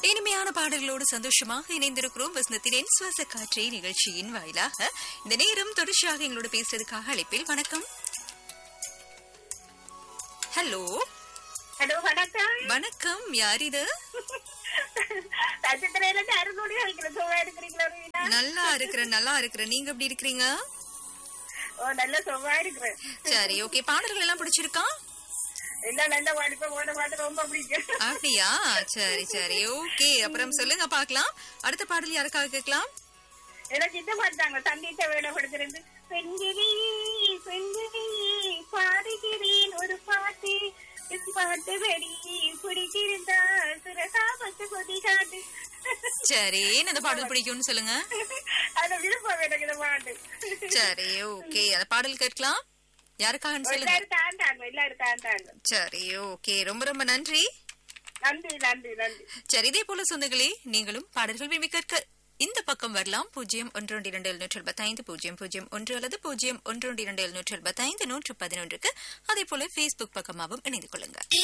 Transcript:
இனிமையான பாடல்களோடு சந்தோஷமாக இணைந்திருக்கிறோம் வசந்தத்தின் சுவாச காற்றை நிகழ்ச்சியின் வாயிலாக இந்த நேரம் தொடர்ச்சியாக எங்களோட பேசுறதுக்காக அழைப்பில் வணக்கம் ஹலோ ஹலோ வணக்கம் வணக்கம் யார் இது நட்சத்திரையில இருந்து அறுநூறு வைக்கிறேன் சும்மா இருக்கிறீங்களா வீணா நல்லா இருக்கிறேன் நல்லா இருக்கிறேன் நீங்க எப்படி இருக்கிறீங்க ஓ நல்ல சும்மா இருக்கிறேன் சரி ஓகே பாடல்கள் எல்லாம் பிடிச்சிருக்கா எல்லாம் நல்ல வாடிப்ப ஓட பாட்டு ரொம்ப பிடிக்கும் அப்படியா சரி சரி ஓகே அப்புறம் சொல்லுங்க பார்க்கலாம் அடுத்த பாடல் யாருக்காக கேட்கலாம் எனக்கு இந்த மாட்டாங்க சந்தீத்த வேலைப்படுத்திருந்து பெண்கிரி பெண்கிரி பாடுகிறேன் ஒரு பாட்டு இந்த பாட்டு வெடி பிடிச்சிருந்தா சிறகாபத்து கொதி காட்டு சரி என்ன அந்த பாடல் பிடிக்கும்னு சொல்லுங்க அது விருப்பம் எனக்கு இந்த பாட்டு சரி ஓகே அந்த பாடல் கேட்கலாம் யாருக்காகன்னு சொல்லுங்க எல்லாரும் தாண்டாங்க எல்லாரும் தாண்டாங்க சரி ஓகே ரொம்ப ரொம்ப நன்றி நன்றி நன்றி நன்றி சரி இதே போல சொந்தங்களே நீங்களும் பாடல்கள் விரும்பி கேட்க இந்த பக்கம் வரலாம் பூஜ்ஜியம் ஒன்று ஒன்று இரண்டு எழுநூற்று எழுபத்தைந்து பூஜ்ஜியம் பூஜ்ஜியம் ஒன்று அல்லது பூஜ்ஜியம் ஒன்று ஒன்று இரண்டு எழுநூற்று எழுபத்தைந்து நூற்று பதினொன்றுக்கு அதே போல பேஸ்புக் பக்கமாகவும் இணைந்து கொள்ளுங்க